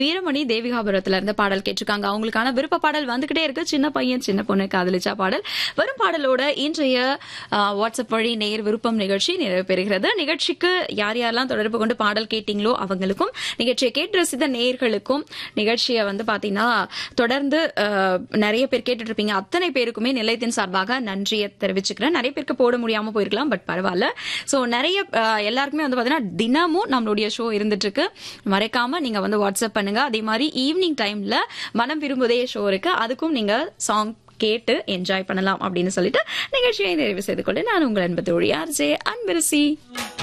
வீரமணி தேவிகாபுரத்துல இருந்து பாடல் கேட்டிருக்காங்க அவங்களுக்கான விருப்ப பாடல் வந்துகிட்டே இருக்கு சின்ன பையன் சின்ன பொண்ணு காதலிச்சா பாடல் வரும் பாடலோட இன்றைய ஆ, வாட்ஸ்அப் வழி நேர் விருப்பம் நிகழ்ச்சி நிறைவு பெறுகிறது நிகழ்ச்சிக்கு யார் யாரெல்லாம் தொடர்பு கொண்டு பாடல் கேட்டீங்களோ அவங்களுக்கும் நிகழ்ச்சியை கேட்டு ரசித்த நேயர்களுக்கும் நிகழ்ச்சியை வந்து பாத்தீங்கன்னா தொடர்ந்து ஆ, நிறைய பேர் கேட்டுட்டு இருப்பீங்க அத்தனை பேருக்குமே நிலையத்தின் சார்பாக நன்றியை தெரிவிச்சுக்கிறேன் நிறைய பேருக்கு போட முடியாம போயிருக்கலாம் பட் பரவாயில்ல சோ நிறைய ஆ, எல்லாருக்குமே வந்து பாத்தீங்கன்னா தினமும் நம்மளுடைய ஷோ இருந்துட்டு இருக்கு மறைக்காம நீங்க வந்து வாட்ஸ்அப் பண்ணுங்க அதே மாதிரி ஈவினிங் டைம்ல மனம் விரும்புதே ஷோ இருக்கு அதுக்கும் நீங்க சாங் கேட்டு என்ஜாய் பண்ணலாம் அப்படின்னு சொல்லிட்டு நிகழ்ச்சியை நிறைவு செய்து கொண்டு நான் உங்கள் அன்பு தோழி ஆர்ஜே அன்பரசி